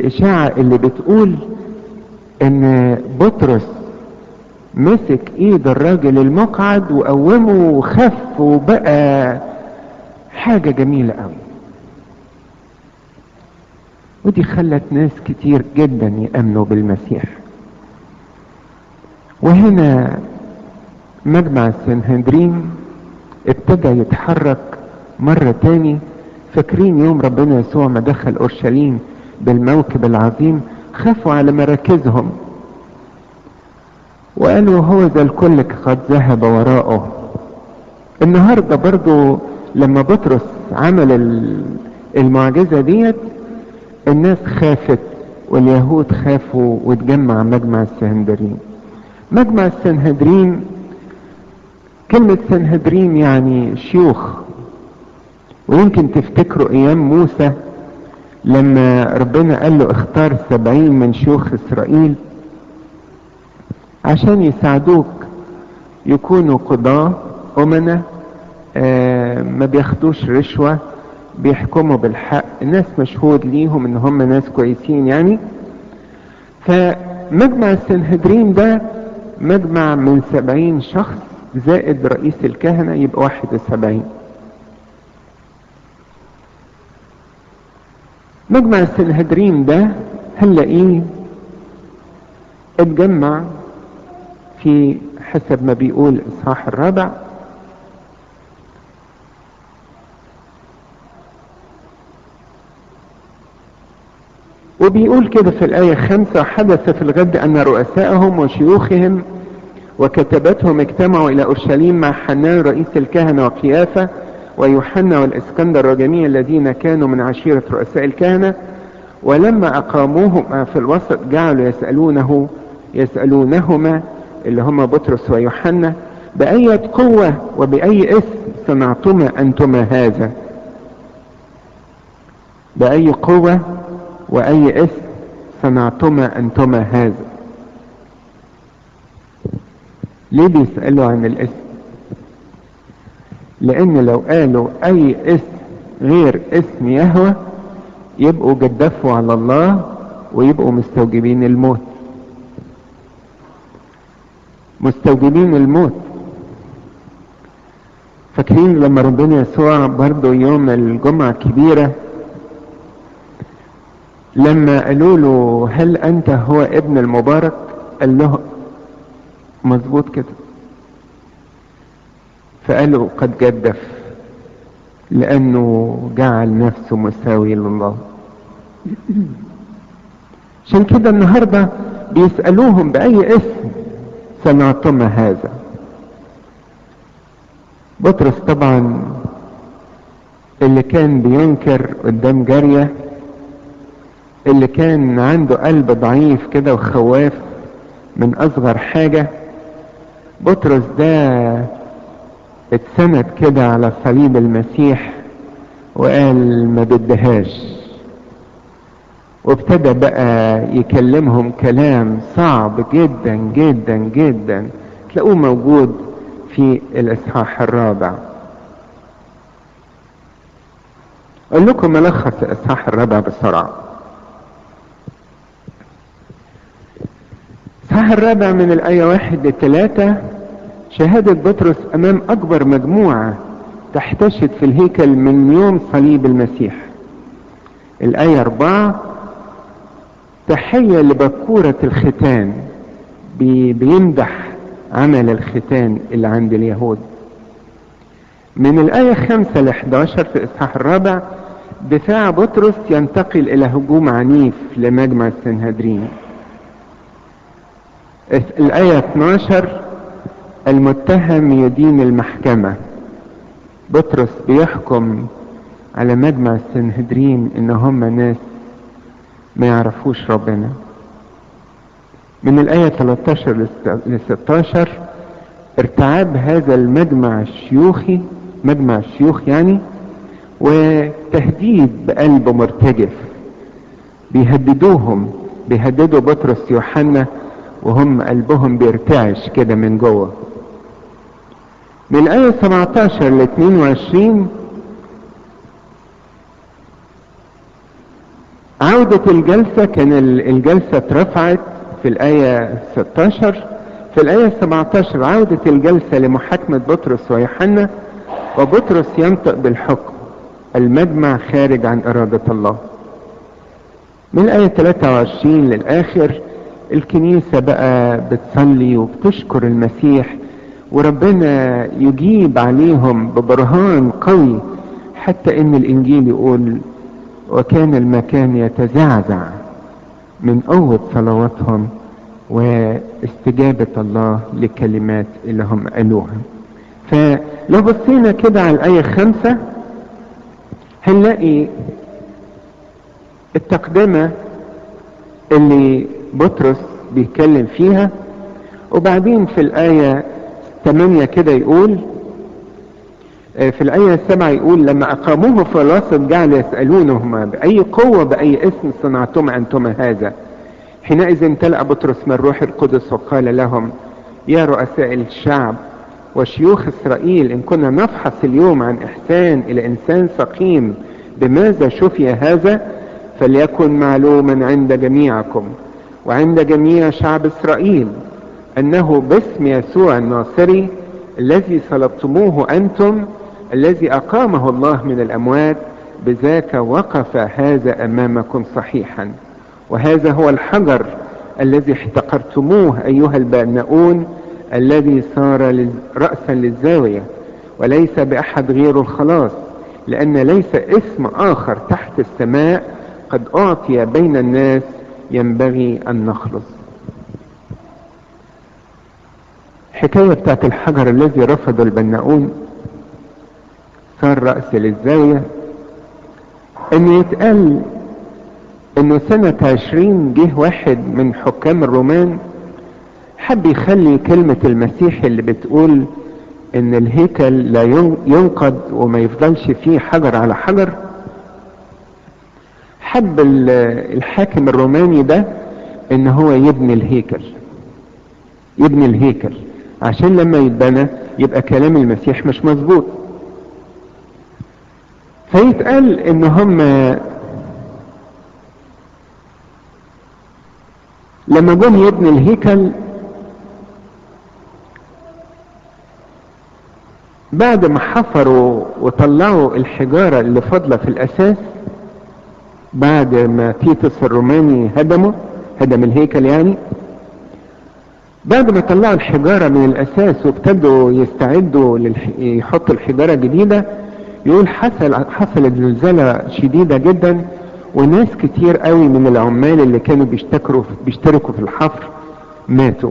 الاشاعة اللي بتقول ان بطرس مسك ايد الراجل المقعد وقومه وخف وبقى حاجة جميلة قوي ودي خلت ناس كتير جدا يأمنوا بالمسيح وهنا مجمع السنهدرين ابتدى يتحرك مرة تاني فاكرين يوم ربنا يسوع ما دخل اورشليم بالموكب العظيم خافوا على مراكزهم وقالوا هو ذا الكل قد ذهب وراءه النهاردة برضو لما بطرس عمل المعجزة ديت الناس خافت واليهود خافوا واتجمع مجمع السنهدرين مجمع السنهدرين كلمة سنهدرين يعني شيوخ ويمكن تفتكروا ايام موسى لما ربنا قال له اختار سبعين من شيوخ اسرائيل عشان يساعدوك يكونوا قضاة أمنة آه ما بياخدوش رشوة بيحكموا بالحق الناس مشهود ليهم ان هم ناس كويسين يعني فمجمع السنهدرين ده مجمع من سبعين شخص زائد رئيس الكهنة يبقى واحد وسبعين مجمع السنهدرين ده هنلاقيه اتجمع في حسب ما بيقول الاصحاح الرابع وبيقول كده في الآية خمسة حدث في الغد أن رؤسائهم وشيوخهم وكتبتهم اجتمعوا إلى أورشليم مع حنان رئيس الكهنة وقيافة ويوحنا والإسكندر وجميع الذين كانوا من عشيرة رؤساء الكهنة ولما أقاموهم في الوسط جعلوا يسألونه يسألونهما اللي هما بطرس ويوحنا بأية قوة وبأي اسم صنعتما أنتما هذا بأي قوة وأي اسم صنعتما أنتما هذا ليه بيسألوا عن الاسم لأن لو قالوا أي اسم غير اسم يهوى يبقوا جدفوا على الله ويبقوا مستوجبين الموت مستوجبين الموت فاكرين لما ربنا يسوع برضو يوم الجمعة الكبيرة لما قالوا له هل انت هو ابن المبارك قال له مظبوط كده فقالوا قد جدف لانه جعل نفسه مساوي لله عشان كده النهارده بيسالوهم باي اسم صنعتما هذا بطرس طبعا اللي كان بينكر قدام جاريه اللي كان عنده قلب ضعيف كده وخواف من اصغر حاجة بطرس ده اتسند كده على صليب المسيح وقال ما بدهاش وابتدى بقى يكلمهم كلام صعب جدا جدا جدا تلاقوه موجود في الاصحاح الرابع اقول لكم ملخص الاصحاح الرابع بسرعه الإصحاح الرابع من الآية واحد لثلاثة شهادة بطرس أمام أكبر مجموعة تحتشد في الهيكل من يوم صليب المسيح الآية أربعة تحية لبكورة الختان بي بيمدح عمل الختان اللي عند اليهود من الآية خمسة ل 11 في الإصحاح الرابع دفاع بطرس ينتقل إلى هجوم عنيف لمجمع السنهدرين الآية 12 المتهم يدين المحكمة بطرس بيحكم على مجمع السنهدرين ان هم ناس ما يعرفوش ربنا من الآية 13 ل 16 ارتعاب هذا المجمع الشيوخي مجمع الشيوخ يعني وتهديد بقلب مرتجف بيهددوهم بيهددوا بطرس يوحنا وهم قلبهم بيرتعش كده من جوه من الآية 17 ل 22 عودة الجلسة كان الجلسة اترفعت في الآية 16 في الآية 17 عودة الجلسة لمحاكمة بطرس ويوحنا وبطرس ينطق بالحكم المجمع خارج عن إرادة الله من الآية 23 للآخر الكنيسة بقى بتصلي وبتشكر المسيح وربنا يجيب عليهم ببرهان قوي حتى ان الانجيل يقول وكان المكان يتزعزع من قوة صلواتهم واستجابة الله لكلمات اللي هم قالوها فلو بصينا كده على الآية خمسة هنلاقي التقدمة اللي بطرس بيتكلم فيها وبعدين في الآية 8 كده يقول في الآية السبعة يقول لما أقاموه في الوسط جعل يسألونهما بأي قوة بأي اسم صنعتم أنتم هذا حينئذ امتلأ بطرس من الروح القدس وقال لهم يا رؤساء الشعب وشيوخ إسرائيل إن كنا نفحص اليوم عن إحسان إلى إنسان سقيم بماذا شفي هذا فليكن معلوما عند جميعكم وعند جميع شعب إسرائيل أنه باسم يسوع الناصري الذي صلبتموه أنتم الذي أقامه الله من الأموات بذاك وقف هذا أمامكم صحيحا وهذا هو الحجر الذي احتقرتموه أيها البناؤون الذي صار رأسا للزاوية وليس بأحد غير الخلاص لأن ليس اسم آخر تحت السماء قد أعطي بين الناس ينبغي أن نخلص الحكاية بتاعت الحجر الذي رفضه البناؤون صار رأس للزاوية ان يتقال انه سنة عشرين جه واحد من حكام الرومان حب يخلي كلمة المسيح اللي بتقول ان الهيكل لا ينقض وما يفضلش فيه حجر على حجر حب الحاكم الروماني ده ان هو يبني الهيكل يبني الهيكل عشان لما يتبنى يبقى كلام المسيح مش مظبوط فيتقال ان هم لما جم يبني الهيكل بعد ما حفروا وطلعوا الحجارة اللي فاضلة في الأساس بعد ما تيتوس الروماني هدمه هدم الهيكل يعني بعد ما طلعوا الحجارة من الأساس وابتدوا يستعدوا للح... يحطوا الحجارة الجديدة يقول حصل حصلت زلزلة شديدة جدا وناس كتير قوي من العمال اللي كانوا بيشتكروا بيشتركوا في الحفر ماتوا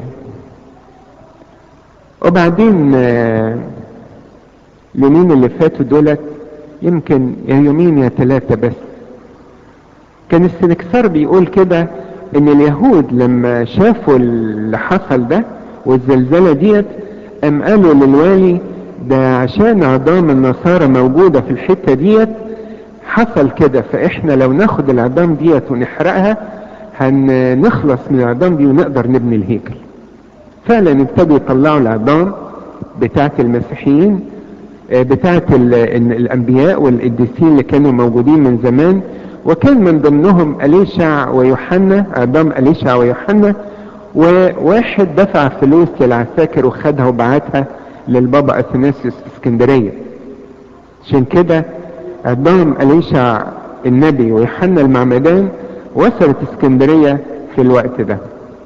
وبعدين اليومين اللي فاتوا دولت يمكن يا يومين يا ثلاثة بس كان السنكسار بيقول كده ان اليهود لما شافوا اللي حصل ده والزلزلة ديت ام قالوا للوالي ده عشان عظام النصارى موجودة في الحتة ديت حصل كده فاحنا لو ناخد العظام ديت ونحرقها هنخلص من العظام دي ونقدر نبني الهيكل فعلا ابتدوا يطلعوا العظام بتاعت المسيحيين بتاعت الانبياء والقديسين اللي كانوا موجودين من زمان وكان من ضمنهم أليشع ويوحنا عظام أليشع ويوحنا وواحد دفع فلوس للعساكر وخدها وبعتها للبابا اثناسيوس في اسكندريه عشان كده عظام أليشع النبي ويوحنا المعمدان وصلت اسكندريه في الوقت ده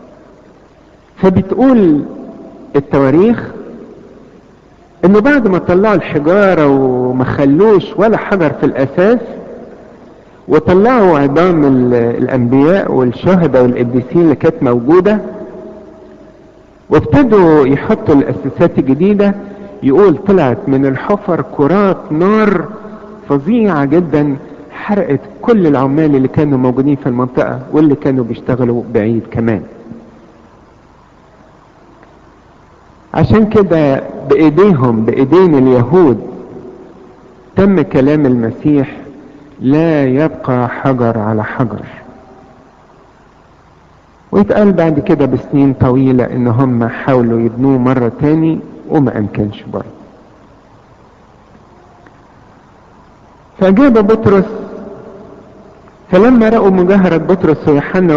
فبتقول التواريخ انه بعد ما طلعوا الحجاره وما خلوش ولا حجر في الاساس وطلعوا عظام الانبياء والشهداء والقديسين اللي كانت موجوده وابتدوا يحطوا الاساسات الجديده يقول طلعت من الحفر كرات نار فظيعه جدا حرقت كل العمال اللي كانوا موجودين في المنطقه واللي كانوا بيشتغلوا بعيد كمان عشان كده بايديهم بايدين اليهود تم كلام المسيح لا يبقى حجر على حجر ويتقال بعد كده بسنين طويلة ان هم حاولوا يبنوه مرة تاني وما امكنش برضه فاجاب بطرس فلما رأوا مجاهرة بطرس ويوحنا